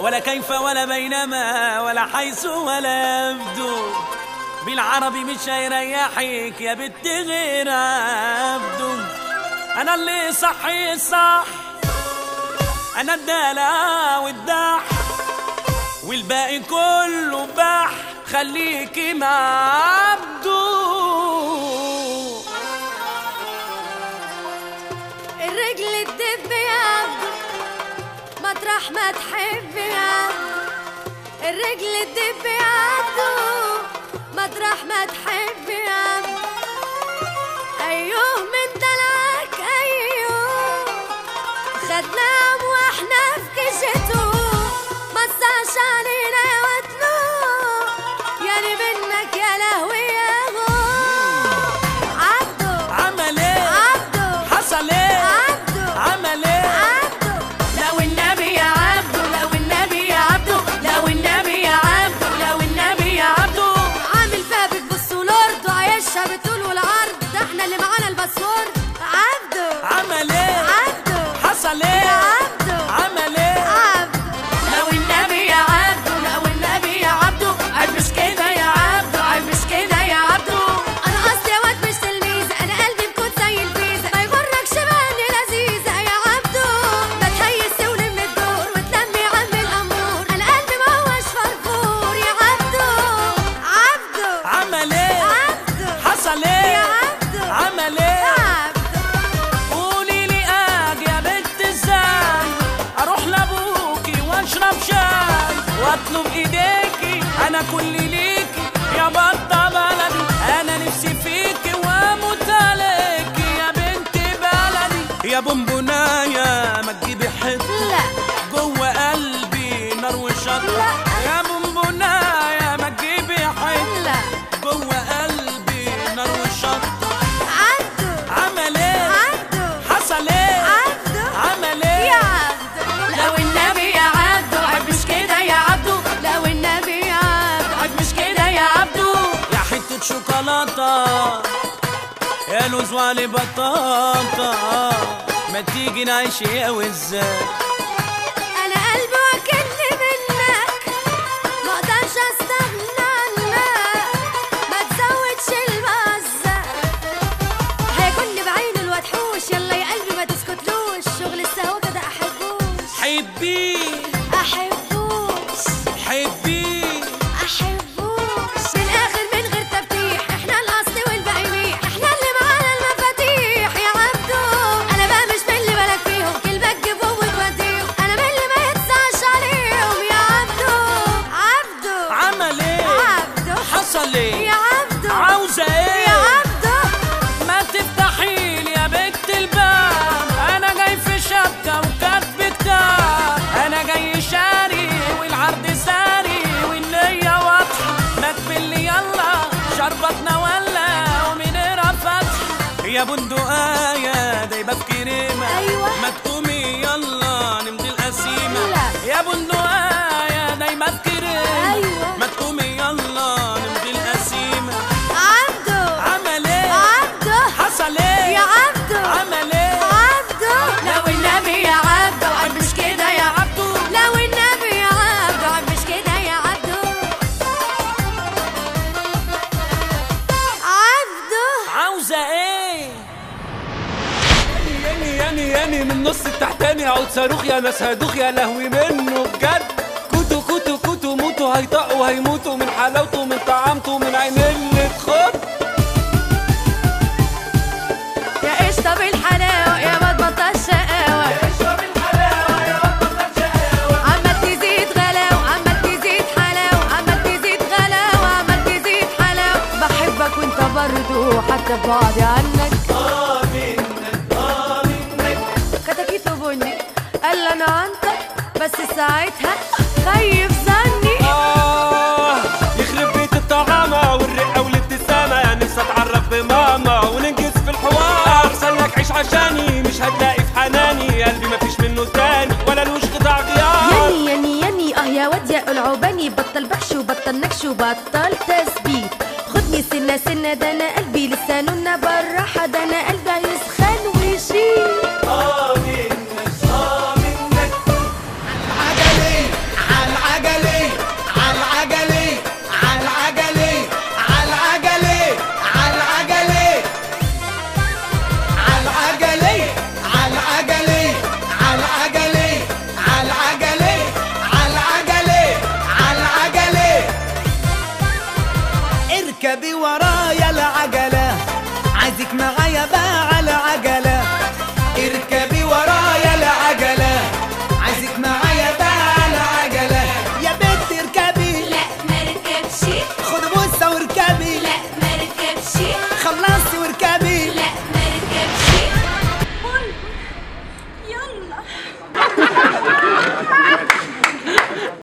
ولا كيف ولا بينما ولا حيث ولا يبدو بالعربي مش هيريحك يا بنت غير عبده انا اللي صحي صح انا الدلع والدح والباقي كله بح خليكي مع عبده الرجل تدب يا عبدو مطرح ما تحب يا عبدو الرجل تدب يا عبدو مطرح ما تحب يا عبدو ايوه من دلعك ايوه خدناهم واحنا في كشته ما تصعش علينا يا وطنو يعني منك يا لهوي يا غو عبدو عمل ايه عبدو حصل ايه عبدو عمل ايه عبدو لو النبي يا عبده لو النبي يا عبده لو النبي يا عبده لو النبي يا عبده عامل فيها بتبص ولورد وعايشها بتقول والعرض ده احنا اللي معانا الباسورد عبدو عمل ايه عبدو حصل يا ايه عبدو عمل ايه عبدو لو النبي يا عبده لو النبي يا عبده عيب مش كده يا عبده عيب مش كده يا عبده انا اصلي واد مش تلميذ انا قلبي مكوت زي الفيزا ما يغركش باني لذيذه يا عبدو ما تهيس ولم الدور وتلمي عم الامور انا قلبي ما هوش فرفور يا عبدو عبدو عمل ايه عبدو حصل يا ايه عبدو عمل ايه عبدو قولي لي اجي يا بنت ازاي اروح لابوكي واشرب شاي واطلب ايديكي انا كل ليكي يا بطه بلدي انا نفسي فيكي واموت عليكي يا بنت بلدي يا بونبونايه ما تجيبي حته لا جوه قلبي نار وشط لا. يا بونبونايه ما تجيبي حته لا جوه قلبي نار وشط عبدو عمل ايه عبدو حصل ايه عبدو عمل يا ايه عبدو لو النبي يا عبدو عيب مش كده يا عبدو لو النبي يا عبدو عيب مش كده يا عبدو يا حتة شوكولاتة يا لوز وعلي بطاطا ما تيجي نعيش يا وزاي انا قلبي واكلني منك ما اقدرش استغنى عنك ما تزودش المعزة هيكون بعين الوحوش يلا يا قلبي ما تسكتلوش شغل السهوكة ده احبوش حبيه احبوش حبيه احبوش من الاخر من غير تفتيح احنا الاصل والباقي ميح احنا اللي معانا المفاتيح يا عبدو انا بقى مش من اللي بالك فيهم كلمة تجيبهم وتوديهم انا من اللي ما يتسعش عليهم يا عبدو عبدو عمل ايه عبدو حصل يا ايه عبدو عاوزة يا ايه عبدو ما تفتحيلي يا بنت الباب انا جاي في شبكة وكاتب كتاب انا جاي شاري والعرض ساري والنية واضحة ما تبلي يلا شربتنا ولا ومنيرة فتح يا بندقاية دايبة في كريمة أيوة. ما تقومي يلا نمضي القسيمة لا. يا بندقاية دايبة في كريمة أيوة. ما تقومي يلا نمضي القسيمة عبدو عمل ايه عبدو حصل ايه يا عبدو عمل ايه عبدو لو النبي يا عبده عيب مش كده يا عبده لو النبي يا عبدو عيب مش كده يا عبدو عبدو عاوزه ايه ياني ياني ياني من نص التحتاني عود صاروخ يا ناس هدوخ يا لهوي منه بجد كوتو كوتو كوتو موتو هيطقوا هيموتوا من حلاوته من طعامته من عين اللي تخد يا قشطة بالحلاوة يا ما تبطل شقاوة عمال تزيد غلاوة عمال تزيد حلاوة عمال تزيد غلاوة عمال تزيد حلاوة بحبك وانت برضو حتى بعدي عنك كتاكيت وبني قال لي انا عنتك بس ساعتها خيف ظني آه يخرب بيت الطعامة والرقة والابتسامة نفسي اتعرف بماما وننجز في الحوار احسن لك عيش عشاني مش هتلاقي في حناني قلبي مفيش منه تاني ولا لوش قطع غيار يني يني يني اه يا واد يا العوباني بطل بحش وبطل نكش وبطل تثبيت خدني سنة سنة ده انا قلبي لسانه بالراحة ده انا قلبي هيسخن ويشيل عجلي اركبي ورايا العجلة عايزك معايا بقى على عجلة